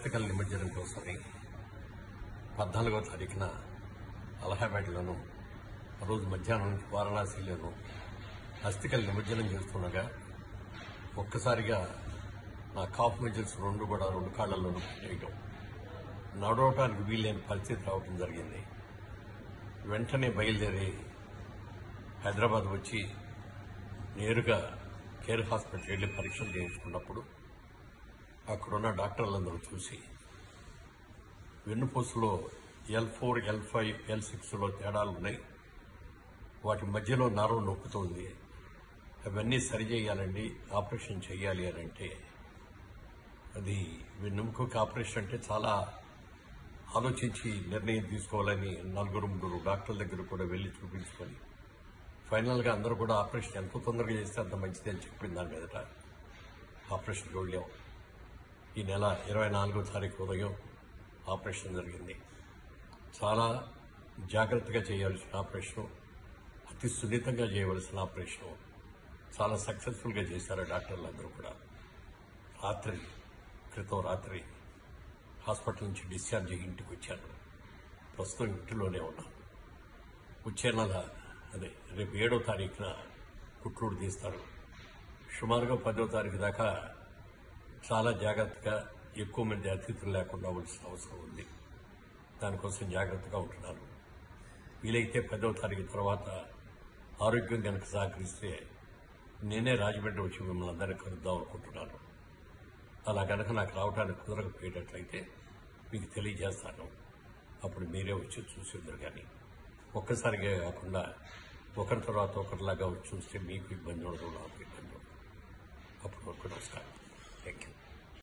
హస్తకళ నిమజ్జనం కోసమని పద్నాలుగో తారీఖున అలహాబాద్లోను ఆ రోజు మధ్యాహ్నం నుంచి వారణాసిలోను హస్తికళ నిమజ్జనం చేస్తుండగా ఒక్కసారిగా నా కాఫ్ మజిల్స్ రెండు కూడా రెండు కాళ్లలోనూ వేయడం నడవటానికి వీలైన పరిస్థితి రావడం జరిగింది వెంటనే బయలుదేరి హైదరాబాద్ వచ్చి నేరుగా కేర్ హాస్పిటల్ వెళ్ళి పరీక్షలు చేయించుకున్నప్పుడు అక్కడున్న డాక్టర్లందరూ చూసి వెన్నుపూసలో L four L five L సిక్స్లో తేడాలు ఉన్నాయి వాటి మధ్యలో నరం నొక్కుతుంది అవన్నీ సరి చేయాలండి ఆపరేషన్ చేయాలి అని అంటే అది వెన్నుముకకి ఆపరేషన్ అంటే చాలా ఆలోచించి నిర్ణయం తీసుకోవాలని నలుగురు ముగ్గురు డాక్టర్ల దగ్గర కూడా వెళ్ళి చూపించుకొని ఫైనల్గా అందరూ కూడా ఆపరేషన్ ఎంత తొందరగా చేస్తే అంత మంచిది అని చెప్పింది దాని మీదట ఆపరేషన్కి వెళ్ళాం ఈ నెల ఇరవై నాలుగో తారీఖు ఉదయం ఆపరేషన్ జరిగింది చాలా జాగ్రత్తగా చేయాల్సిన ఆపరేషన్ అతి సున్నితంగా చేయవలసిన ఆపరేషన్ చాలా సక్సెస్ఫుల్గా చేశారు డాక్టర్లు అందరూ కూడా రాత్రి క్రితం రాత్రి హాస్పిటల్ నుంచి డిశ్చార్జ్ అయ్యి ఇంటికి వచ్చాను ప్రస్తుతం ఇంటిలోనే ఉన్నాను వచ్చే నెల అదే రేపు ఏడో తారీఖున పుట్లూరు తీస్తారు సుమారుగా పదో తారీఖు దాకా చాలా జాగ్రత్తగా ఎక్కువ మంది అతిథులు లేకుండా ఉండాల్సిన అవసరం ఉంది దానికోసం జాగ్రత్తగా ఉంటున్నాను వీలైతే పదవ తారీఖు తర్వాత ఆరోగ్యం కనుక సహకరిస్తే నేనే రాజమండ్రి వచ్చి మిమ్మల్ని అందరినీ కలుద్దాం అనుకుంటున్నాను అలా కనుక నాకు రావడానికి కుదరకపోయేటట్లయితే మీకు తెలియజేస్తాను అప్పుడు మీరే వచ్చి చూసేద్దరు కానీ ఒక్కసారిగా కాకుండా ఒకరి తర్వాత ఒకరిలాగా వచ్చి చూస్తే మీకు ఇబ్బంది ఉండదు నాకు ఇబ్బంది ఉండదు అప్పుడు వరకు నమస్కారం